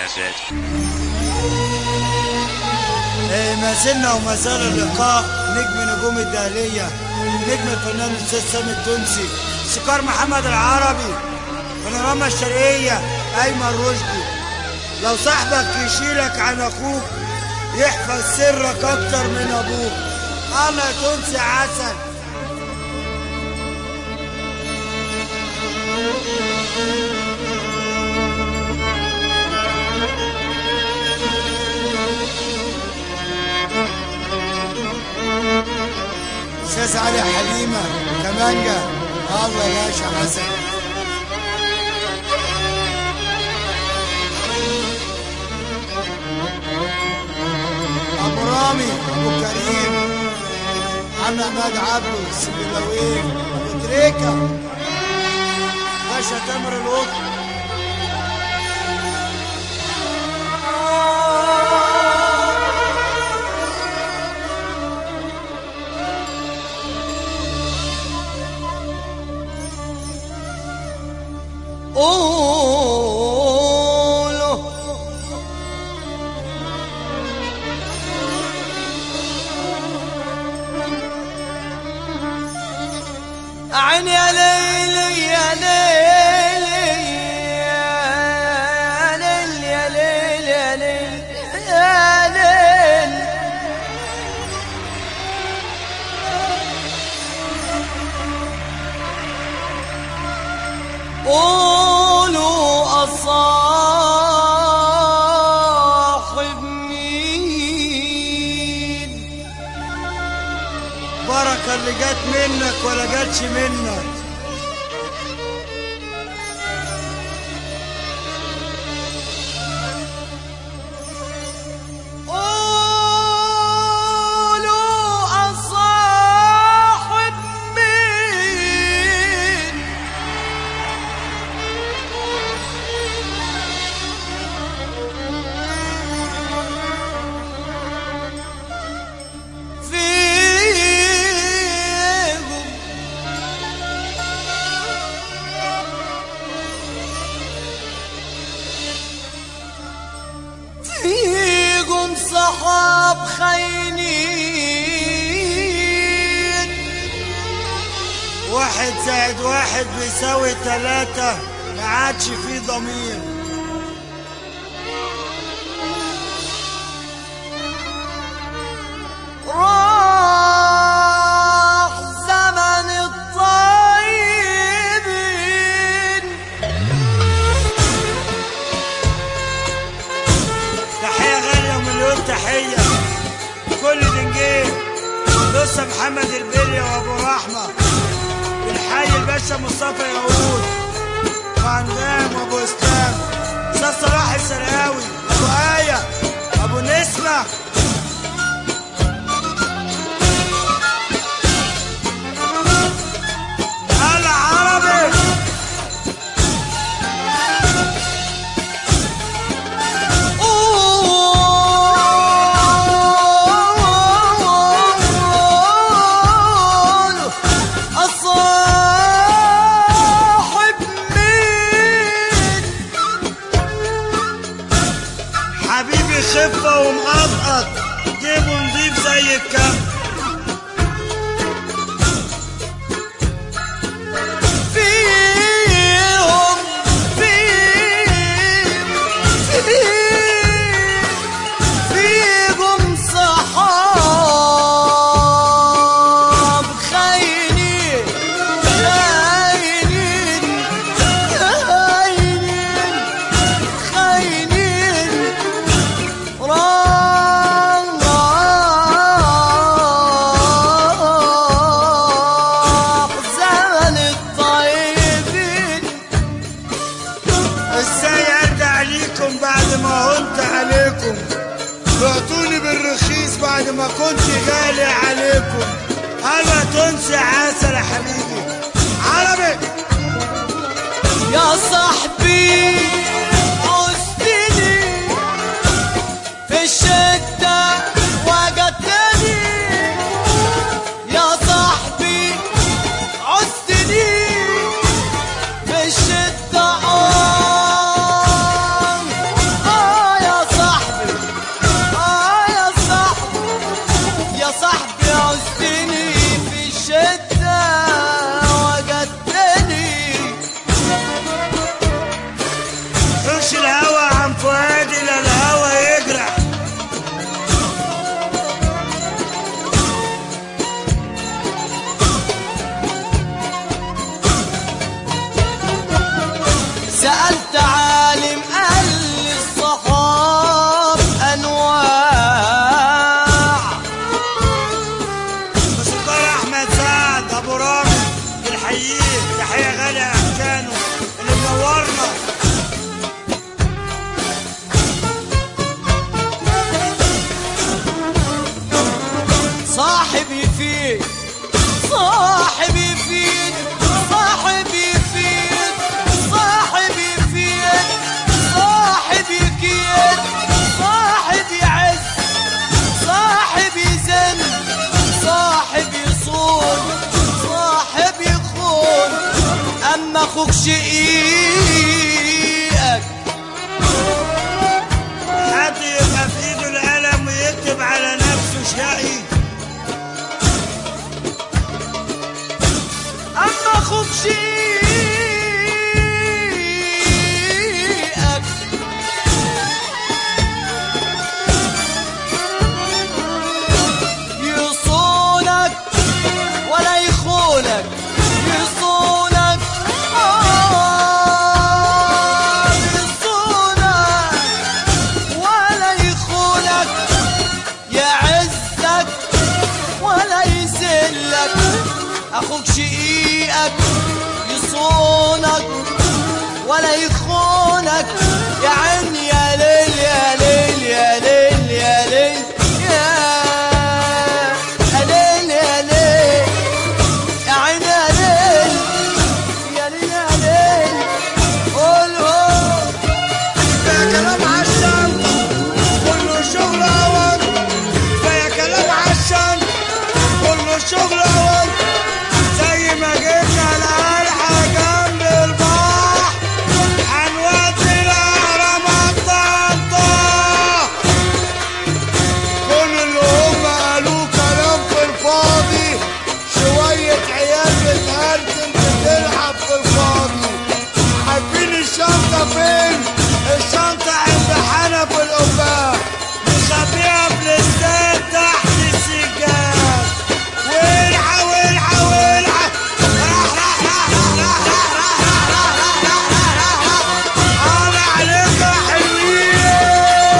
ساتر إيه، ما زلنا وما زال اللقاء نجم نجوم الدهلية نجم الفنان الأستاذ سامي التونسي سكار محمد العربي بانوراما الشرقية أيمن رشدي لو صاحبك يشيلك عن أخوك يحفظ سرك أكتر من أبوك الله يا تونسي عسل استاذ علي حليمه كمانجا الله يا باشا عسل ابو رامي ابو كريم عم احمد عبده السبلاوي ابو تريكه باشا تامر القط قولوا عيني يا ليلي يا ليلي يا ليل يا ليل يا ليل يا ليل قولوا أصاحب مين بركه اللي جت منك ولا جاتش منك قولوا أصاحب مين فيهم فيكم صحاب خاينين واحد زائد واحد بيساوي تلاتة ما عادش فيه ضمير راح زمن الطيبين تحية غالية ومليون تحية كل دنجيل لسه محمد البلية وابو رحمة بنحيي الباشا مصطفى يهود وعندام وابو اسلام استاذ صلاح السراوي ابو آية ابو نسمة هلا عربي قولوا أصاحب مين حبيبي خفة ومقطقط جيبه نضيف زي الكف فيهم فيهم فيهم صحاب خاينين خاينين خاينين خاينين راح زمن الطيبين ازاي ارجع ليكم بعد ما هنت عليكم بعتوني بالرخيص بعد ما كنت غالي عليكم هلا تنسي عسل يا حبيبي عربي يا صاحبي عزتني في الشدة وجدتني يا صاحبي عزتني في الشدة آه آه ولا يخونك يا عين يا ليل يا ليل يا ليل يا ليل يا يا ليل يا ليل يا عين يا ليل يا ليل يا ليل قول قول كفاية كلام عشان كله شغل أول كفاية كلام عشان كله شغل أول زي ما جبنا القلعة جنب البحر هنودي الأهرامات طنطا كل اللي هم قالوه كلام في الفاضي شوية عيال بتهرتم بتلعب في الفاضي عارفين الشنطة فين؟ الشنطة عند حنف القباب مخبيها في الاستاد تحت السجاد والعى والعى والعى راح راح راح راح راح راح راح راح راح راح راح راح راح أنا عليك يا حلوين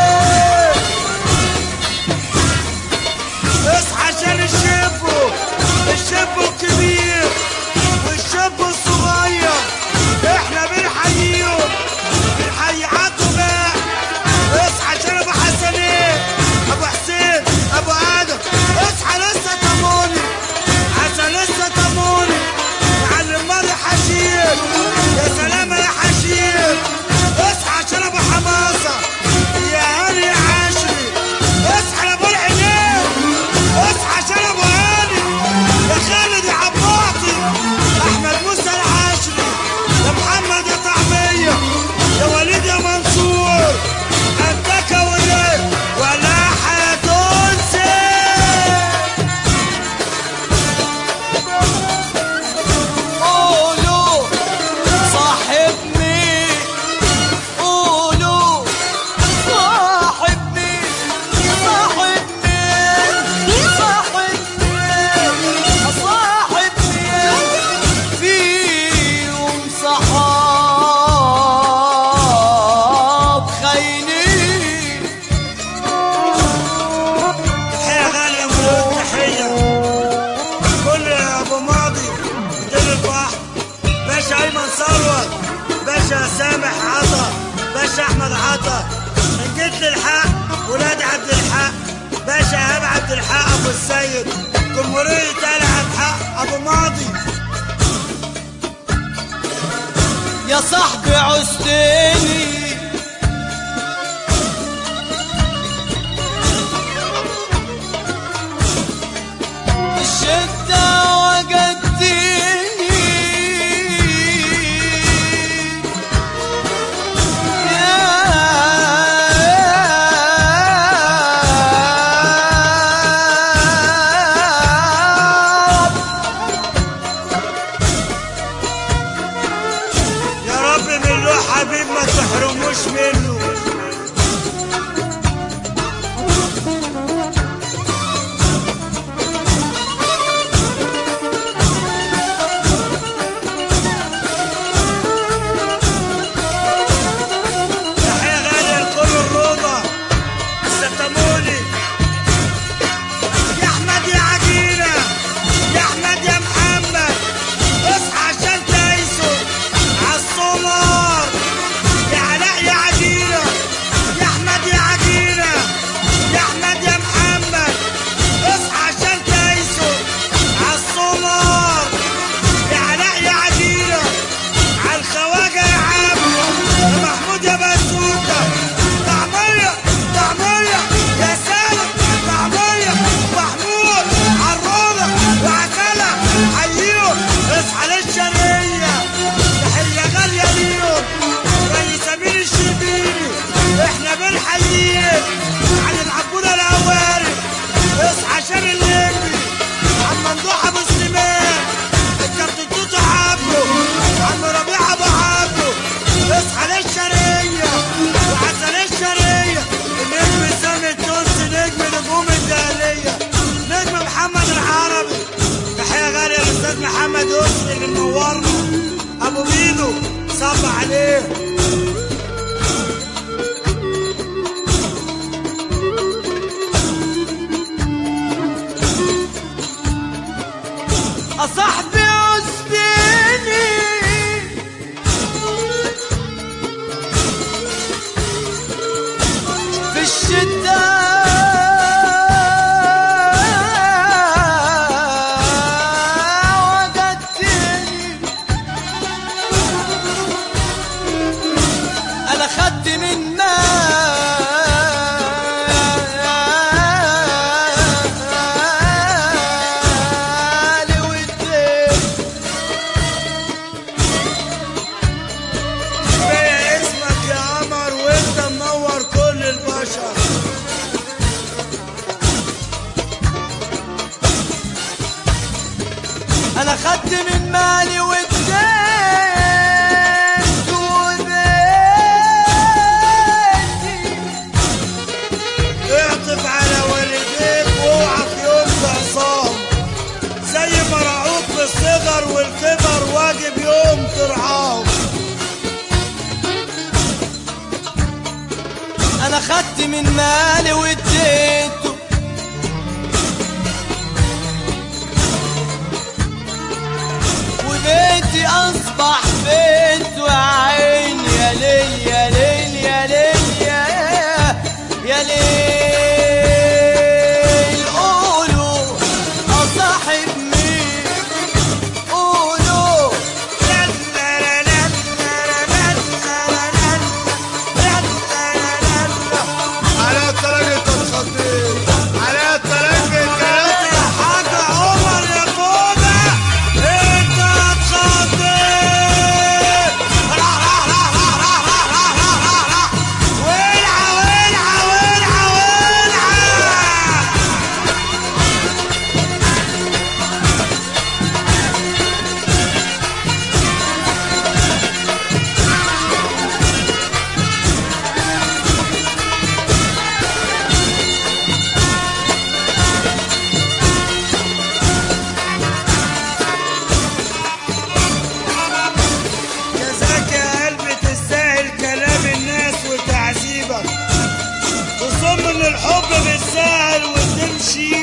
اصحى عشان الشبو الشبو الكبير والشبو الصغير احنا بنحييهم بنحيي عطوا بقى اصحى عشان ابو حسنين ابو حسين ابو ادم اصحى لسه طموني عسى لسه طموني معلم مالي حشير يا سلام يا حشير اصحى عشان ابو حماسه يا هاني يا عاشري اصحى يا ابو العينين اصحى عشان ابو هاني يا خالد يا عباطي احمد موسى العاشري يا محمد يا طعميه يا وليد يا منصور انت كويت ولا حتنسي قولوا صاحبني قولوا صاحبني صاحبني صاحبني صاحبني فيهم صحاب خاينين تحية غالية مليون تحية كل أبو ماضي دير البحر باشا أيمن ثروت باشا سامح عطا باشا أحمد عطا إن جيت للحق ولاد عبد الحق باشا إيهاب عبد الحق أبو السيد جمهورية آل عبد الحق أبو ماضي يا صاحبي عزتني الشدة وجدتني يا رب من له حبيب ما تحرمنيش انا خدت من مالي واديته وبيتي اصبح بيت وعين يا ليل يا ليل يا ليل يا يا ليل قولوا اصاحب مين قولوا على طريقة الخطيب على طريقة حاج عمر يا فوضى انت هتخطيب راح راح راح راح راح راح راح راح راح راح ولعة ولعة ولعة ولعة جزاك يا قلبي تستاهل كلام الناس وتعذيبك تصم ان الحب بالسهل وتمشي